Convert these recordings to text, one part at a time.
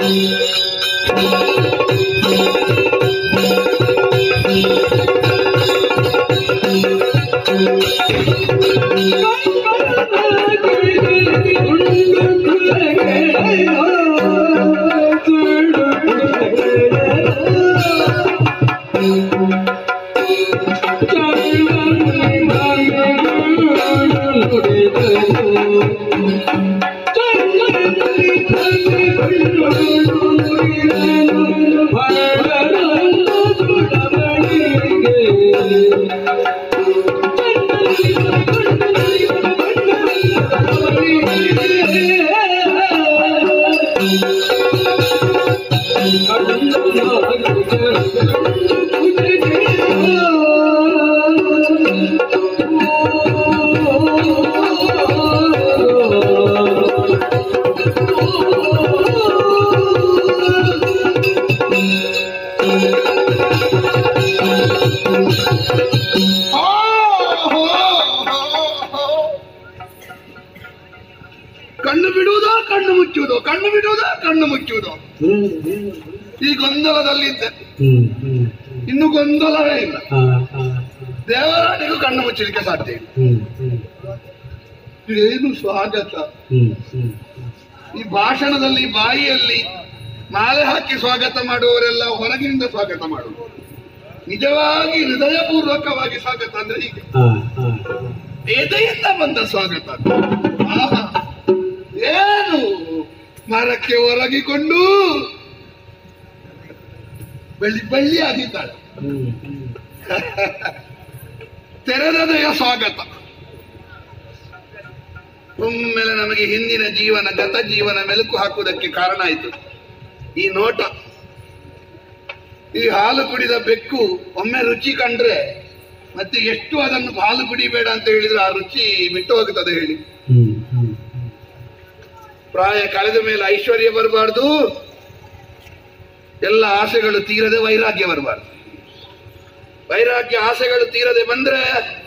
ಕಣ್ಣು ಬಿಡುವುದೋ ಕಣ್ಣು ಮುಚ್ಚುವುದೋ ಕಣ್ಣು ಬಿಡುವುದೋ ಕಣ್ಣು ಮುಚ್ಚುವುದೋ ಈ ಗೊಂದಲದಲ್ಲಿದ್ದೆ ಇನ್ನು ಗೊಂದಲವೇ ಇಲ್ಲ ದೇವರಾಣಿಗೂ ಕಣ್ಣು ಮುಚ್ಚಲಿಕ್ಕೆ ಸಾಧ್ಯ ಇಲ್ಲ ಏನು ಸ್ವಾಗತ ಈ ಭಾಷಣದಲ್ಲಿ ಬಾಯಿಯಲ್ಲಿ ಮಾಲೆ ಹಾಕಿ ಸ್ವಾಗತ ಮಾಡುವವರೆಲ್ಲ ಹೊರಗಿನಿಂದ ಸ್ವಾಗತ ಮಾಡುವರು ನಿಜವಾಗಿ ಹೃದಯಪೂರ್ವಕವಾಗಿ ಸ್ವಾಗತ ಅಂದ್ರೆ ಹೀಗೆ ಎದೆಯಿಂದ ಬಂದ ಸ್ವಾಗತ ಆಹಾ. ಏನು ಮರಕ್ಕೆ ಒರಗಿಕೊಂಡು ಬಳ್ಳಿ ಬಳ್ಳಿ ಆಗಿದ್ದಾಳೆ ತೆರೆದದೆಯ ಸ್ವಾಗತ ಒಮ್ಮೆಲೆ ನಮಗೆ ಹಿಂದಿನ ಜೀವನ ಗತ ಜೀವನ ಮೆಲುಕು ಹಾಕುವುದಕ್ಕೆ ಕಾರಣ ಆಯಿತು ಈ ನೋಟ ಈ ಹಾಲು ಕುಡಿದ ಬೆಕ್ಕು ಒಮ್ಮೆ ರುಚಿ ಕಂಡ್ರೆ ಮತ್ತೆ ಎಷ್ಟು ಅದನ್ನು ಹಾಲು ಕುಡಿಬೇಡ ಅಂತ ಹೇಳಿದ್ರೆ ಆ ರುಚಿ ಬಿಟ್ಟು ಹೋಗುತ್ತದೆ ಹೇಳಿ ಪ್ರಾಯ ಕಳೆದ ಮೇಲೆ ಐಶ್ವರ್ಯ ಬರಬಾರ್ದು ಎಲ್ಲ ಆಸೆಗಳು ತೀರದೆ ವೈರಾಗ್ಯ ಬರಬಾರ್ದು ವೈರಾಗ್ಯ ಆಸೆಗಳು ತೀರದೆ ಬಂದ್ರೆ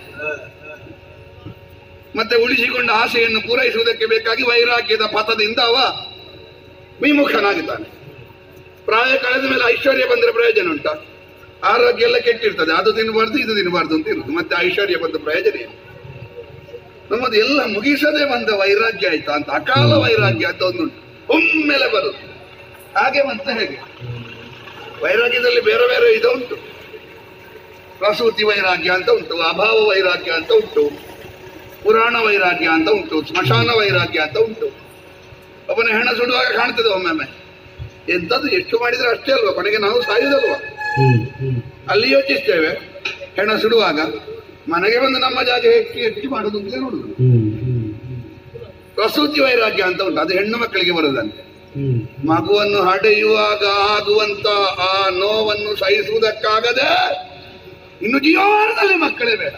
ಮತ್ತೆ ಉಳಿಸಿಕೊಂಡ ಆಸೆಯನ್ನು ಪೂರೈಸುವುದಕ್ಕೆ ಬೇಕಾಗಿ ವೈರಾಗ್ಯದ ಪಥದಿಂದ ಅವ ವಿಮುಖನಾಗುತ್ತಾನೆ ಪ್ರಾಯ ಕಳೆದ ಮೇಲೆ ಐಶ್ವರ್ಯ ಬಂದ್ರೆ ಪ್ರಯೋಜನ ಉಂಟಾ ಆರೋಗ್ಯ ಎಲ್ಲ ಕೆಟ್ಟಿರ್ತದೆ ಅದು ತಿನ್ನಬಾರ್ದು ಇದು ತಿನ್ನಬಾರ್ದು ಅಂತ ಇರುದು ಮತ್ತೆ ಐಶ್ವರ್ಯ ಬಂದ ಪ್ರಯೋಜನ ಏನು ನಮ್ಮದು ಎಲ್ಲ ಮುಗಿಸದೆ ಬಂದ ವೈರಾಗ್ಯ ಆಯ್ತಾ ಅಂತ ಅಕಾಲ ವೈರಾಗ್ಯ ಅಂತ ಒಂದುಂಟು ಒಮ್ಮೆಲೆ ಬರುದು ಹಾಗೆ ಮತ್ತೆ ಹೇಗೆ ವೈರಾಗ್ಯದಲ್ಲಿ ಬೇರೆ ಬೇರೆ ಇದು ಉಂಟು ಪ್ರಸೂತಿ ವೈರಾಗ್ಯ ಅಂತ ಉಂಟು ಅಭಾವ ವೈರಾಗ್ಯ ಅಂತ ಉಂಟು ಪುರಾಣ ವೈರಾಗ್ಯ ಅಂತ ಉಂಟು ಸ್ಮಶಾನ ವೈರಾಗ್ಯ ಅಂತ ಉಂಟು ಒಬ್ಬನ ಹೆಣ ಸುಡುವಾಗ ಕಾಣ್ತದೆ ಒಮ್ಮೊಮ್ಮೆ ಎಂಥದ್ದು ಎಷ್ಟು ಮಾಡಿದ್ರೆ ಅಷ್ಟೇ ಅಲ್ವಾ ಕೊನೆಗೆ ನಾವು ಸಾಯುದಲ್ವಾ ಅಲ್ಲಿ ಯೋಚಿಸ್ತೇವೆ ಹೆಣ ಸುಡುವಾಗ ಮನೆಗೆ ಬಂದು ನಮ್ಮ ಜಾಗ ಹೆಚ್ಚು ಹೆಚ್ಚು ಮಾಡುದು ಅಂತಲೇ ನೋಡುದು ಪ್ರಸೂತಿ ವೈರಾಗ್ಯ ಅಂತ ಉಂಟು ಅದು ಹೆಣ್ಣು ಮಕ್ಕಳಿಗೆ ಬರುದಂತೆ ಮಗುವನ್ನು ಹಡೆಯುವಾಗ ಆಗುವಂತ ಆ ನೋವನ್ನು ಸಹಿಸುವುದಕ್ಕಾಗದೆ ಇನ್ನು ಜೀವಮಾನದಲ್ಲಿ ಮಕ್ಕಳೇ ಬೇಡ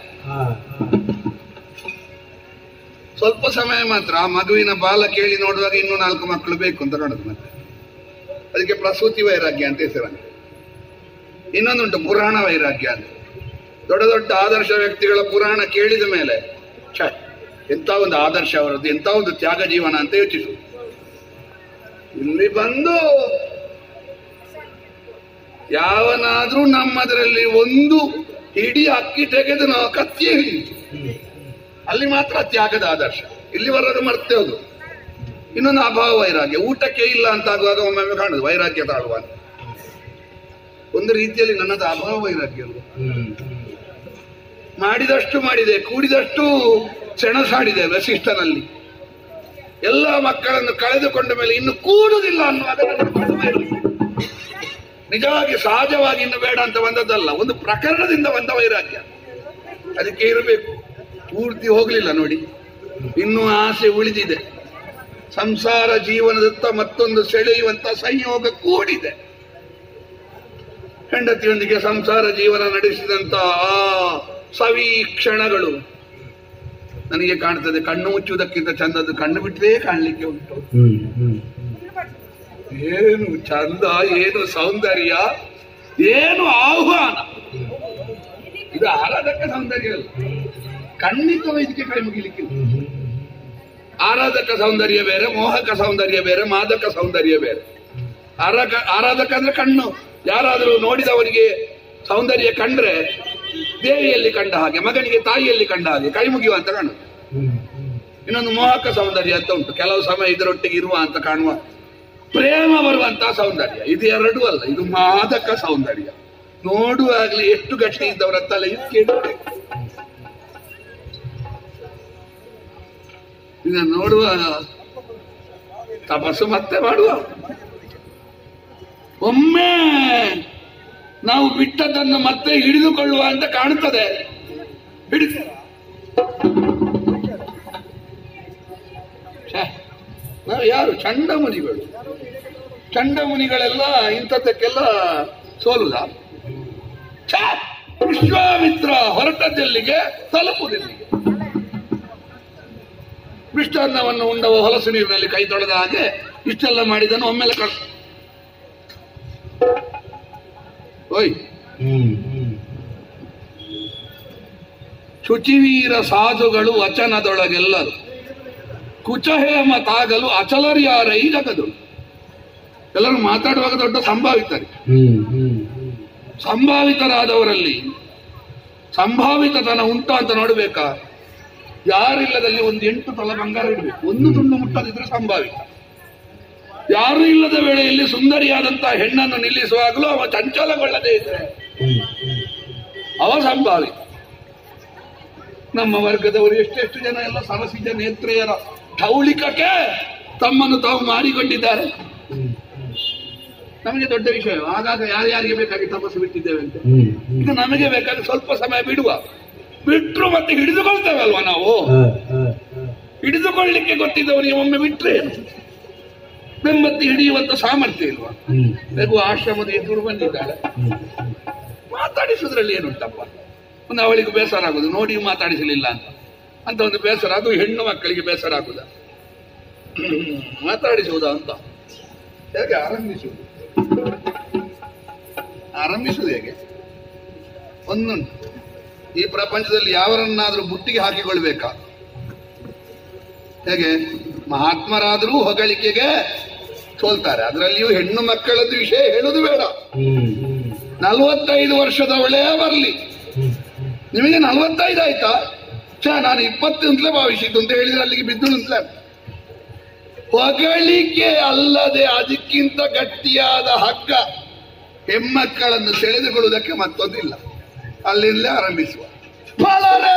ಸ್ವಲ್ಪ ಸಮಯ ಮಾತ್ರ ಆ ಮಗುವಿನ ಬಾಲ ಕೇಳಿ ನೋಡುವಾಗ ಇನ್ನೂ ನಾಲ್ಕು ಮಕ್ಕಳು ಬೇಕು ಅಂತ ನೋಡುದು ಮತ್ತೆ ಅದಕ್ಕೆ ಪ್ರಸೂತಿ ವೈರಾಗ್ಯ ಅಂತ ಹೆಸರಂತೆ ಇನ್ನೊಂದುಂಟು ಪುರಾಣ ವೈರಾಗ್ಯ ಅಂತ ದೊಡ್ಡ ದೊಡ್ಡ ಆದರ್ಶ ವ್ಯಕ್ತಿಗಳ ಪುರಾಣ ಕೇಳಿದ ಮೇಲೆ ಛ ಎಂತ ಒಂದು ಆದರ್ಶ ಅವರದ್ದು ಎಂತ ಒಂದು ತ್ಯಾಗ ಜೀವನ ಅಂತ ಯೋಚಿಸು ಇಲ್ಲಿ ಬಂದು ಯಾವನಾದ್ರೂ ನಮ್ಮದರಲ್ಲಿ ಒಂದು ಇಡೀ ಅಕ್ಕಿ ತೆಗೆದು ನಾವು ಕತ್ತಿಯೇ ಹಿಡಿಯಿತು ಅಲ್ಲಿ ಮಾತ್ರ ತ್ಯಾಗದ ಆದರ್ಶ ಇಲ್ಲಿ ಬರೋದು ಮರ್ತೇ ಹೋದು ಇನ್ನೊಂದು ಅಭಾವ ವೈರಾಗ್ಯ ಊಟಕ್ಕೆ ಇಲ್ಲ ಅಂತ ಆಗುವಾಗ ಒಮ್ಮೊಮ್ಮೆ ಕಾಣುದು ವೈರಾಗ್ಯ ತಾಳುವ ಅಂತ ಒಂದು ರೀತಿಯಲ್ಲಿ ನನ್ನದು ಅಭಾವ ವೈರಾಗ್ಯ ಅಲ್ವಾ ಮಾಡಿದಷ್ಟು ಮಾಡಿದೆ ಕೂಡಿದಷ್ಟು ಸೆಣಸಾಡಿದೆ ವಸಿಷ್ಠನಲ್ಲಿ ಎಲ್ಲ ಮಕ್ಕಳನ್ನು ಕಳೆದುಕೊಂಡ ಮೇಲೆ ಇನ್ನು ಕೂಡುವುದಿಲ್ಲ ಅನ್ನುವಾಗ ನನಗೆ ಬಹಳ ವೈರಾಗ್ಯ. ನಿಜವಾಗಿ ಸಹಜವಾಗಿ ಇನ್ನು ಬೇಡ ಅಂತ ಬಂದದ್ದಲ್ಲ ಒಂದು ಪ್ರಕರಣದಿಂದ ಬಂದ ವೈರಾಗ್ಯ ಅದಕ್ಕೆ ಇರಬೇಕು ಪೂರ್ತಿ ಹೋಗ್ಲಿಲ್ಲ ನೋಡಿ ಇನ್ನೂ ಆಸೆ ಉಳಿದಿದೆ ಸಂಸಾರ ಜೀವನದತ್ತ ಮತ್ತೊಂದು ಸೆಳೆಯುವಂತ ಸಂಯೋಗ ಕೂಡಿದೆ ಹೆಂಡತಿಯೊಂದಿಗೆ ಸಂಸಾರ ಜೀವನ ನಡೆಸಿದಂತ ಆ ಸವೀಕ್ಷಣಗಳು ನನಗೆ ಕಾಣ್ತದೆ ಕಣ್ಣು ಮುಚ್ಚುವುದಕ್ಕಿಂತ ಚಂದದ್ದು ಕಣ್ಣು ಬಿಟ್ಟರೆ ಕಾಣ್ಲಿಕ್ಕೆ ಉಂಟು ಏನು ಚಂದ ಏನು ಸೌಂದರ್ಯ ಏನು ಆಹ್ವಾನ ಇದು ಆರಾಧಕ ಸೌಂದರ್ಯ ಅಲ್ಲ ಖಂಡಿತ ಇದಕ್ಕೆ ಕೈ ಮುಗಿಲಿಕ್ಕೆ ಆರಾಧಕ ಸೌಂದರ್ಯ ಬೇರೆ ಮೋಹಕ ಸೌಂದರ್ಯ ಬೇರೆ ಮಾದಕ ಸೌಂದರ್ಯ ಬೇರೆ ಆರಾಕ ಆರಾಧಕ ಅಂದ್ರೆ ಕಣ್ಣು ಯಾರಾದರೂ ನೋಡಿದವನಿಗೆ ಸೌಂದರ್ಯ ಕಂಡ್ರೆ ದೇವಿಯಲ್ಲಿ ಕಂಡ ಹಾಗೆ ಮಗನಿಗೆ ತಾಯಿಯಲ್ಲಿ ಕಂಡ ಹಾಗೆ ಕೈ ಮುಗಿಯುವಂತ ಕಾಣುತ್ತೆ ಹ್ಮ್ ಹ್ಮ್ ಇನ್ನೊಂದು ಮೋಹಕ ಸೌಂದರ್ಯ ಅಂತ ಉಂಟು ಕೆಲವು ಸಮಯ ಇದರೊಟ್ಟಿಗೆ ಇರುವ ಅಂತ ಕಾಣುವ ಪ್ರೇಮ ಬರುವಂತಹ ಸೌಂದರ್ಯ ಇದು ಎರಡೂ ಅಲ್ಲ ಇದು ಮಾದಕ ಸೌಂದರ್ಯ ನೋಡುವಾಗ್ಲೇ ಎಷ್ಟು ಗಟ್ಟಿ ಇದ್ದವರ ತಲೆ ಕೆಟ್ಟೆ ಇದನ್ನು ನೋಡುವ ತಪಸ್ಸು ಮತ್ತೆ ಮಾಡುವ ಒಮ್ಮೆ ನಾವು ಬಿಟ್ಟದ್ದನ್ನು ಮತ್ತೆ ಹಿಡಿದುಕೊಳ್ಳುವ ಅಂತ ಕಾಣುತ್ತದೆ ಹಿಡಿದು ಛೆ, ನಾವು ಯಾರು ಚಂಡಮುನಿಗಳು ಚಂಡಮುನಿಗಳೆಲ್ಲ ಇಂಥದ್ದಕ್ಕೆಲ್ಲ ಸೋಲುದ ಛೆ, ವಿಶ್ವಾಮಿತ್ರ ಹೊರಟದ್ದೆಲ್ಲಿಗೆ ತಲುಪುದೆಲ್ಲಿಗೆ ವಿಷ್ಣಾನ್ನವನ್ನು ಉಂಡವ ಹೊಲಸು ನೀರಿನಲ್ಲಿ ಕೈ ತೊಳೆದ ಹಾಗೆ ಇಷ್ಟೆಲ್ಲ ಮಾಡಿದನು ಒಮ್ಮೆಲೆ ಕಳ್ ಓಯ್ ಹ್ಮ್ ಹ್ಮ್ ಶುಚಿವೀರ ಸಾಧುಗಳು ವಚನದೊಳಗೆಲ್ಲರು ಕುಚಹೇಮ ತಾಗಲು ಅಚಲರ್ಯಾರೈ ಜಗದು ಎಲ್ಲರೂ ಮಾತಾಡುವಾಗ ದೊಡ್ಡ ಸಂಭಾವಿತರು ಹ್ಮ್ ಹ್ಮ್ ಹ್ಮ್ ಸಂಭಾವಿತರಾದವರಲ್ಲಿ ಸಂಭಾವಿತತನ ಉಂಟು ಅಂತ ನೋಡ್ಬೇಕಾ ಯಾರಿಲ್ಲದಲ್ಲಿ ಒಂದು ಎಂಟು ತೊಲ ಬಂಗಾರ ಇಡಬೇಕು ಒಂದು ತುಂಡು ಮುಟ್ಟದಿದ್ರೆ ಸಂಭಾವಿತ ಯಾರು ಇಲ್ಲದ ವೇಳೆಯಲ್ಲಿ ಸುಂದರಿಯಾದಂತಹ ಹೆಣ್ಣನ್ನು ನಿಲ್ಲಿಸುವಾಗಲೂ ಅವ ಚಂಚಲಗೊಳ್ಳದೇ ಇದ್ರೆ ಹ್ಮ್ ಹ್ಮ್ ಅವ ಸಂಭಾವಿತ ನಮ್ಮ ವರ್ಗದವರು ಎಷ್ಟೆಷ್ಟು ಜನ ಎಲ್ಲ ಸರಸಿಜ ನೇತ್ರೆಯರ ಢೌಳಿಕಕ್ಕೆ ತಮ್ಮನ್ನು ತಾವು ಮಾರಿಕೊಂಡಿದ್ದಾರೆ ಹ್ಮ್ ನಮಗೆ ದೊಡ್ಡ ವಿಷಯ ಆಗಾಗ ಯಾರ್ಯಾರಿಗೆ ಬೇಕಾಗಿ ತಪಸ್ಸು ಬಿಟ್ಟಿದ್ದೇವೆ ಅಂತ ಹ್ಮ್ ಹ್ಮ್ ಇದು ನಮಗೆ ಬೇಕಾಗಿ ಸ್ವಲ್ಪ ಸಮಯ ಬಿಡುವ ಬಿಟ್ರು ಮತ್ತೆ ಹಿಡಿದುಕೊಳ್ತೇವೆ ಅಲ್ವಾ ನಾವು ಹ, ಹ, ಹ. ಹಿಡಿದುಕೊಳ್ಳಿಕ್ಕೆ ಗೊತ್ತಿದ್ದವರಿಗೆ ಒಮ್ಮೆ ಬಿಟ್ರೆ ಏನು? ಬೆಂಬತ್ತಿ ಹಿಡಿಯುವಂತ ಸಾಮರ್ಥ್ಯ ಇಲ್ವಾ ಹ್ಮ್ ಬೇಕು ಆಶ್ರಮದ ಎದುರು ಬಂದಿದ್ದಾಳೆ ಹ್ಮ್ ಹ್ಮ್ ಮಾತಾಡಿಸುದ್ರಲ್ಲಿ ಏನುಂಟಪ್ಪ ಒಂದು ಅವಳಿಗೆ ಬೇಸರ ಆಗುದು ನೋಡಿ ಮಾತಾಡಿಸಲಿಲ್ಲ ಅಂತ ಅಂತ ಒಂದು ಬೇಸರ ಅದು ಹೆಣ್ಣು ಮಕ್ಕಳಿಗೆ ಬೇಸರ ಆಗುದ ಮಾತಾಡಿಸುವುದಾ ಅಂತ ಹೇಗೆ ಆರಂಭಿಸುವುದು ಆರಂಭಿಸುವುದು ಹೇಗೆ ಒಂದುಂಟು ಈ ಪ್ರಪಂಚದಲ್ಲಿ ಯಾವರನ್ನಾದ್ರೂ ಬುಟ್ಟಿಗೆ ಹಾಕಿಕೊಳ್ಬೇಕಾ ಹೇಗೆ ಮಹಾತ್ಮರಾದರೂ ಹೊಗಳಿಕೆಗೆ ಸೋಲ್ತಾರೆ ಅದರಲ್ಲಿಯೂ ಹೆಣ್ಣು ಮಕ್ಕಳದ್ದು ವಿಷಯ ಹೇಳುದು ಬೇಡ ಹ್ಮ್ ಹ್ಮ್ ನಲವತ್ತೈದು ವರ್ಷದವಳೇ ಬರಲಿ ಹ್ಮ್ ನಿಮಗೆ ನಲವತ್ತೈದು ಆಯ್ತಾ ಛ ನಾನು ಇಪ್ಪತ್ತು ಅಂತಲೇ ಭಾವಿಸಿದ್ದು ಅಂತ ಹೇಳಿದ್ರೆ ಅಲ್ಲಿಗೆ ಬಿದ್ದು ಅಂತಲೇ ಹೊಗಳಿಕೆ ಅಲ್ಲದೆ ಅದಕ್ಕಿಂತ ಗಟ್ಟಿಯಾದ ಹಗ್ಗ ಹೆಮ್ಮಕ್ಕಳನ್ನು ಸೆಳೆದುಕೊಳ್ಳುವುದಕ್ಕೆ ಮತ್ತೊಂದಿಲ್ಲ ಅಲ್ಲಿಂದಲೇ ಆರಂಭಿಸುವ ಫಲರೇ!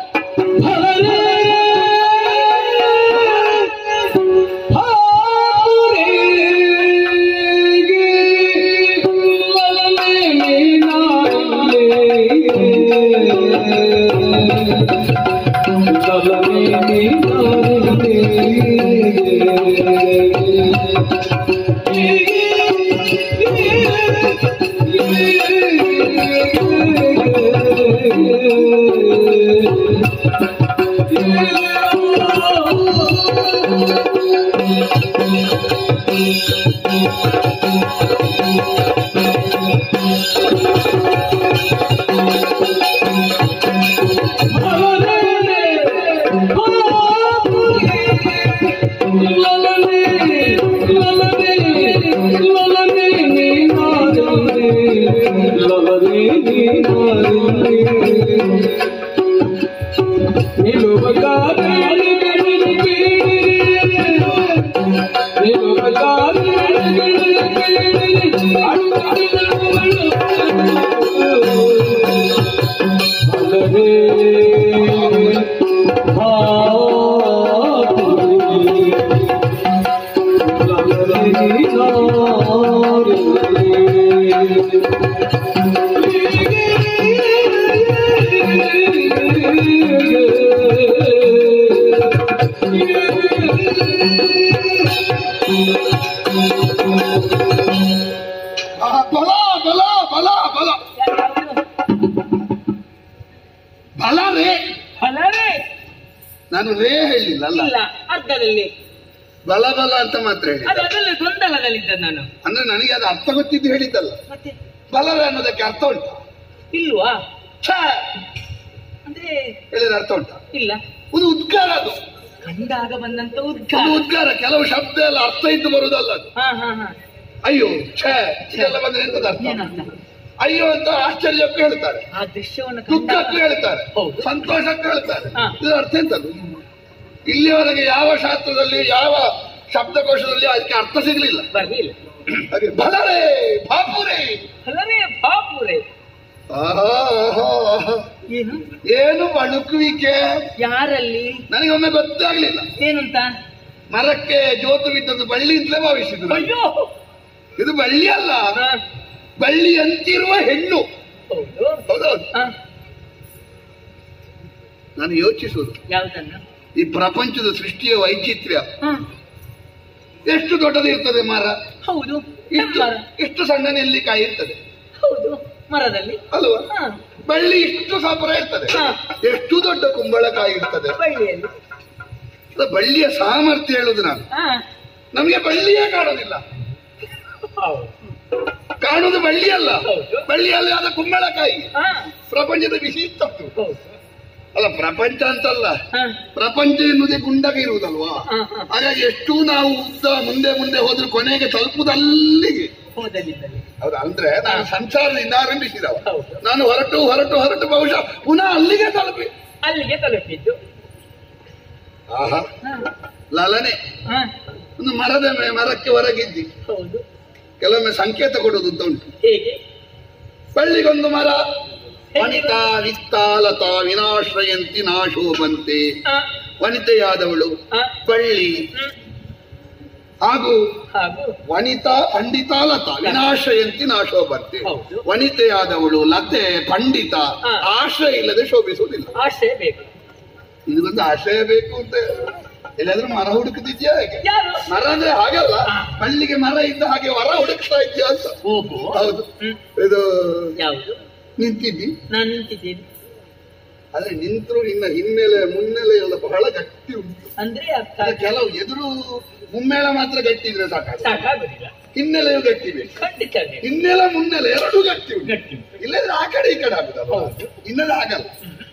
ಆ, ಬಲ ಬಲ ಬಲ ಬಲ ಬಲ ರೇ ಫಲವೇ ನಾನು ರೇ ಹೇಳಿಲ್ಲ ಅಲ್ಲ ಇಲ್ಲ ಅರ್ಧದಲ್ಲಿ ಬಲ ಬಲ ಅಂತ ಮಾತ್ರ ಹೇಳಿ ಅದು ಅದರಲ್ಲಿ ಗೊಂದಲದಲ್ಲಿದ್ದ ನಾನು ಅಂದ್ರೆ ನನಗೆ ಅದು ಅರ್ಥ ಗೊತ್ತಿದ್ದು ಹೇಳಿದ್ದಲ್ಲ ಮತ್ತೆ ಬಲವೇ ಅನ್ನೋದಕ್ಕೆ ಅರ್ಥ ಉಂಟು ಇಲ್ವಾ ಛ ಅಂದ್ರೆ ಹೇಳಿದ್ರೆ ಅರ್ಥ ಉಂಟು ಇಲ್ಲ ಒಂದು ಉದ್ಗಾರ ಅದು ಕಂಡಾಗ ಬಂದಂತ ಒಂದು ಉದ್ಗಾರ ಉದ್ಗಾರ ಕೆಲವು ಶಬ್ದ ಎಲ್ಲ ಅರ್ಥ ಇದ್ದು ಬರುವುದಲ್ಲ ಅದು ಹಾ ಹಾ ಹಾ ಅಯ್ಯೋ ಛೇ ಇದೆಲ್ಲ ಬಂದ್ರೆ ಎಂತದ ಅರ್ಥ ಏನರ್ಥ ಅಯ್ಯೋ ಅಂತ ಆಶ್ಚರ್ಯಕ್ಕೂ ಹೇಳ್ತಾರೆ ಆ ದೃಶ್ಯವನ್ನು ದುಃಖಕ್ಕೂ ಕಂಡಾಗ ಹೇಳ್ತಾರೆ ಹೌದು. ಸಂತೋಷಕ್ಕೂ ಹೇಳ್ತಾರೆ ಹಾ. ಇದರ ಅರ್ಥ ಎಂತದ್ದು ಇಲ್ಲಿಯವರೆಗೆ ಯಾವ ಶಾಸ್ತ್ರದಲ್ಲಿ ಯಾವ ಶಬ್ದಕೋಶದಲ್ಲಿ ಅದಕ್ಕೆ ಅರ್ಥ ಸಿಗಲಿಲ್ಲ ಬರ್ಲಿಲ್ಲ ಹಾಗೆ ಬಲರೇ ಬಾಪುರೇ ಅಲ್ಲವೇ ಬಾಪುರೆ ಆಹಾ, ಆಹಾ, ಆಹಾ. ಏನು ಏನು ಬಳುಕುವಿಕೆ ಯಾರಲ್ಲಿ ನನಗೆ ಒಮ್ಮೆ ಗೊತ್ತೇ ಆಗ್ಲಿಲ್ಲ ಏನಂತ ಮರಕ್ಕೆ ಜೋತು ಬಿದ್ದದ್ದು ಬಳ್ಳಿ ಅಂತಲೇ ಭಾವಿಸಿದ್ರು ಅಯ್ಯೋ ಇದು ಬಳ್ಳಿ ಅಲ್ಲ ಹಾ, ಬಳ್ಳಿ ಅಂತಿರುವ ಹೆಣ್ಣು ಹೌದು ಹೌದೌದು ಹಾ, ನಾನು ಯೋಚಿಸುವುದು ಯಾವ್ದನ್ನ ಈ ಪ್ರಪಂಚದ ಸೃಷ್ಟಿಯ ವೈಚಿತ್ರ್ಯ ಹಾ, ಎಷ್ಟು ದೊಡ್ಡದಿರ್ತದೆ ಮರ ಹೌದು ಎಷ್ಟು ಮರ ಎಷ್ಟು ಸಣ್ಣ ನೆಲ್ಲಿಕಾಯಿ ಇರ್ತದೆ ಹೌದು ಮರದಲ್ಲಿ ಅಲ್ವಾ ಹಾ, ಬಳ್ಳಿ ಇಷ್ಟು ಸಾಪರ ಇರ್ತದೆ ಹಾ. ಎಷ್ಟು ದೊಡ್ಡ ಕುಂಬಳಕಾಯಿ ಇರ್ತದೆ ಬಳ್ಳಿಯಲ್ಲಿ ಅದು ಬಳ್ಳಿಯ ಸಾಮರ್ಥ್ಯ ಹೇಳುದು ನಾನು ಹಾ, ನಮಗೆ ಬಳ್ಳಿಯೇ ಕಾಣೋದಿಲ್ಲ ಹೌದು ಕಾಣುವುದು ಬಳ್ಳಿ ಅಲ್ಲ ಹೌದು. ಬಳ್ಳಿಯಲ್ಲಿ ಆದ ಕುಂಬಳಕಾಯಿ ಹಾ, ಪ್ರಪಂಚದ ವಿಶಿಷ್ಟತ್ತು ಹೌದು ಅಲ್ಲ ಪ್ರಪಂಚ ಅಂತಲ್ಲ ಹಾ, ಪ್ರಪಂಚ ಎನ್ನುವುದೇ ಗುಂಡಗ ಇರುವುದಲ್ವಾ ಹಾ, ಹಾ. ಹಾಗಾಗಿ ಎಷ್ಟು ನಾವು ಉದ್ದ ಮುಂದೆ ಮುಂದೆ ಹೋದ್ರೆ ಕೊನೆಗೆ ತಲುಪುದಲ್ಲಿಗೆ ಹೋದಲ್ಲಿದ್ದಲ್ಲಿ ಹೌದಾ ಅಂದ್ರೆ ನಾನು ಸಂಸಾರದಿಂದ ಆರಂಭಿಸಿದವ ಹೌದು. ನಾನು ಹೊರಟು ಹೊರಟು ಹೊರಟು ಬಹುಶಃ ಪುನಃ ಅಲ್ಲಿಗೆ ತಲುಪಿ ಅಲ್ಲಿಗೆ ತಲುಪಿದ್ದು ಆಹಾ ಹಾ, ಲಲನೆ ಹಾ, ಒಂದು ಮರದ ಮೇ- ಮರಕ್ಕೆ ಹೊರಗಿದ್ದಿ ಹೌದು ಕೆಲವೊಮ್ಮೆ ಸಂಕೇತ ಕೊಡುವುದು ಅಂತ ಉಂಟು ಹೇಗೆ ಬಳ್ಳಿಗೊಂದು ಮರ ವನಿತಾ ವಿತ್ತಾಲತಾ ವಿನಾಶ್ರಯಂತಿ ನಾಶೋಬಂತೆ ಹಾ, ವನಿತೆಯಾದವಳು ಹಾ, ಬಳ್ಳಿ ಹ್ಮ್, ಹಾಗೂ ಹಾಗೂ ವನಿತಾ ಪಂಡಿತಾಲತ ವಿನಾಶ್ರಯಂತಿ ನಾಶೋಬಂತೆ ಹೌದು. ವನಿತೆಯಾದವಳು ಲತೆ ಪಂಡಿತ ಹಾ. ಆಶ್ರಯ ಇಲ್ಲದೆ ಶೋಭಿಸುವುದಿಲ್ಲ ಆಶ್ರಯ ಬೇಕು ಇದೊಂದು ಆಶ್ರಯ ಬೇಕು ಅಂತ ಎಲ್ಲಾದ್ರೂ ಮರ ಹುಡುಕುತ್ತಿದ್ಯಾ ಹೇಗೆ ಯಾರು ಮರ ಅಂದ್ರೆ ಹಾಗಲ್ಲ ಹಾ. ಹಳ್ಳಿಗೆ ಮರ ಇದ್ದ ಹಾಗೆ ವರ ಹುಡುಕ್ತಾ ಇದ್ಯಾ ಅಂತ ಓಹೋ ಹೌದು ಹ್ಮ್. ಇದು ಯಾವುದು ನಿಂತಿದ್ದಿ ನಾನು ನಿಂತಿದ್ದೇನೆ ಆದ್ರೆ ನಿಂತರು ಇನ್ನ ಹಿನ್ನೆಲೆ ಮುನ್ನೆಲೆ ಎಲ್ಲ ಬಹಳ ಗಟ್ಟಿ ಉಂಟು ಅಂದ್ರೆ ಅರ್ಥ ಅಲ್ಲ, ಕೆಲವು ಎದುರು ಮುಮ್ಮೇಳ ಮಾತ್ರ ಗಟ್ಟಿ ಇದ್ರೆ ಸಾಕಾಗ ಸಾಕಾಗುದಿಲ್ಲ ಹಿನ್ನೆಲೆಯು ಗಟ್ಟಿ ಬೇಕು ಖಂಡಿತ ಬೇಕು. ಹಿನ್ನೆಲೆ ಮುನ್ನೆಲೆ ಎರಡು ಗಟ್ಟಿ ಉಂಟು ಗಟ್ಟಿ ಉಂಟು. ಇಲ್ಲದ್ರೆ ಆ ಕಡೆ ಈ ಕಡೆ ಆಗುದಲ್ಲ ಹೌದು. ಹಿನ್ನೆಲೆ ಆಗಲ್ಲ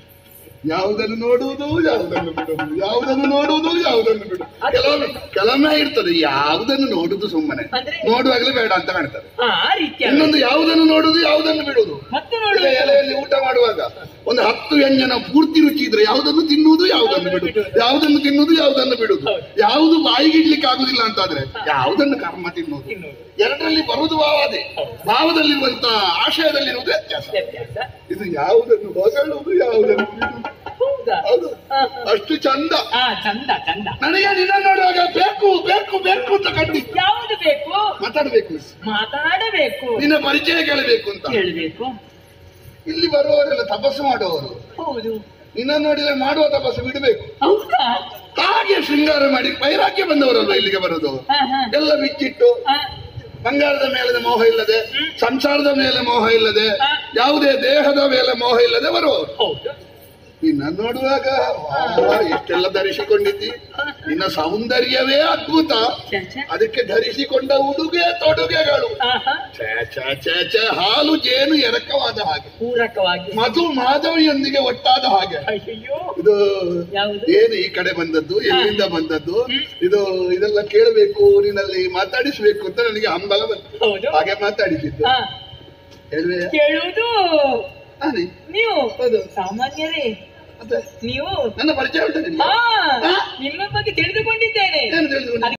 ಯಾವುದನ್ನು ನೋಡುವುದು ಯಾವುದನ್ನು ಬಿಡುವುದು ಯಾವುದನ್ನು ನೋಡುವುದು ಯಾವುದನ್ನು ಬಿಡುವುದು ಅದು- ಕೆಲವೊಮ್ಮೆ ಕೆಲವೊಮ್ಮೆ ಇರ್ತದೆ ಯಾವುದನ್ನು ನೋಡುದು ಸುಮ್ಮನೆ ಅಂದ್ರೆ? ನೋಡುವಾಗಲೇ ಬೇಡ ಅಂತ ಕಾಣ್ತದೆ ಹಾ ಆ ರೀತಿಯ ಇನ್ನೊಂದು ಯಾವುದನ್ನು ನೋಡುದು ಯಾವುದನ್ನು ಬಿಡುವುದು ಮತ್ತೆ ಈಗ ನೋಡುವ ಎಲೆಯಲ್ಲಿ ಊಟ ಮಾಡುವಾಗ ಒಂದು ಹತ್ತು ವ್ಯಂಜನ ಪೂರ್ತಿ ರುಚಿ ಇದ್ರೆ ಯಾವುದನ್ನು ತಿನ್ನುವುದು ಯಾವುದನ್ನು ಬಿಡುವುದು ಯಾವುದನ್ನು ತಿನ್ನುವುದು ಯಾವುದನ್ನು ಬಿಡುವುದು ಹೌದು. ಯಾವುದು ಬಾಯಿಗೆ ಇಡ್ಲಿಕ್ಕೆ ಆಗುದಿಲ್ಲ ಅಂತಾದ್ರೆ ಯಾವುದನ್ನು ಕರ್ಮ ತಿನ್ನುವುದು ತಿನ್ನುವುದು. ಎರಡರಲ್ಲಿ ಬರುವುದು ಭಾವಾದೆ ಹೌದು. ಭಾವದಲ್ಲಿರುವಂತ ಆಶಯದಲ್ಲಿರುವುದು ವ್ಯತ್ಯಾಸ ವ್ಯತ್ಯಾಸ ಇದು ಯಾವುದನ್ನು ಹೊಗಳುವುದು ಯಾವುದನ್ನು ಬಿಡುವುದು ಹೌದಾ ಹೌದು ಹಾ, ಹಾ. ಅಷ್ಟು ಚಂದ ಹಾ ಚಂದ ಚಂದ ನನಗೆ ನಿನ್ನ ನೋಡುವಾಗ ಬೇಕು ಬೇಕು ಬೇಕು ಅಂತ ಕಂಡಿತ್ತು ಯಾವುದು ಬೇಕು ಮಾತಾಡ್ಬೇಕು ಮಾತಾಡಬೇಕು ನಿನ್ನ ಪರಿಚಯ ಕೇಳಬೇಕು ಅಂತ ಕೇಳಬೇಕು ಇಲ್ಲಿ ಬರುವವರೆಲ್ಲ ತಪಸ್ಸು ಮಾಡುವವರು ಹೌದು ನಿನ್ನ ನೋಡಿದ್ರೆ ಮಾಡುವ ತಪಸ್ಸು ಬಿಡಬೇಕು ಹೌದಾ ಹಾಗೆ ಶೃಂಗಾರ ಮಾಡಿ ವೈರಾಗ್ಯ ಬಂದವರಲ್ವ ಇಲ್ಲಿಗೆ ಬರೋದು ಹಾ, ಹಾ. ಎಲ್ಲ ಬಿಚ್ಚಿಟ್ಟು ಹಾ, ಬಂಗಾರದ ಮೇಲೆ ಮೋಹ ಇಲ್ಲದೆ ಸಂಸಾರದ ಮೇಲೆ ಮೋಹ ಇಲ್ಲದೆ ಹಾ. ಯಾವುದೇ ದೇಹದ ಮೇಲೆ ಮೋಹ ಇಲ್ಲದೆ ಬರುವವರು ಹೌದು ನಿನ್ನ ನೋಡುವಾಗ ವಾ, ಎಷ್ಟೆಲ್ಲ ಧರಿಸಿಕೊಂಡಿದ್ದಿ ನಿನ್ನ ಸೌಂದರ್ಯವೇ ಅದ್ಭುತ ಛೆ, ಛೆ. ಅದಕ್ಕೆ ಧರಿಸಿಕೊಂಡ ಉಡುಗೆ ತೊಡುಗೆಗಳು ಆಹಾ, ಛೇ ಛೇ ಛೇ ಛೇ ಹಾಲು ಜೇನು ಎರಕವಾದ ಹಾಗೆ ಪೂರಕವಾಗಿ ಮಧು ಮಾಧವಿಯೊಂದಿಗೆ ಒಟ್ಟಾದ ಹಾಗೆ ಅಯ್ಯೋ ಇದು ಯಾವುದು ಏನು ಈ ಕಡೆ ಬಂದದ್ದು ಎಲ್ಲಿಂದ ಬಂದದ್ದು ಇದು ಇದೆಲ್ಲ ಕೇಳಬೇಕು ನಿನ್ನಲ್ಲಿ ಮಾತಾಡಿಸ್ಬೇಕು ಅಂತ ನನಗೆ ಹಂಬಲ ಬಂತು ಹೌದು ಹಾಗೆ ಮಾತಾಡಿಸಿದ್ದು ಹಾ, ಹೇಳುವೆ ಕೇಳುವುದು ನಾನೇ ನೀವು ಹೌದು ಸಾಮಾನ್ಯರೇ ಮತ್ತೆ ನೀವು ನನ್ನ ಪರಿಚಯ ಉಂಟು ನಿಮ್ಗೆ ಹಾ ಹಾ? ನಿಮ್ಮ ಬಗ್ಗೆ ತಿಳಿದುಕೊಂಡಿದ್ದೇನೆ ಏನು ತಿಳಿದುಕೊಂಡು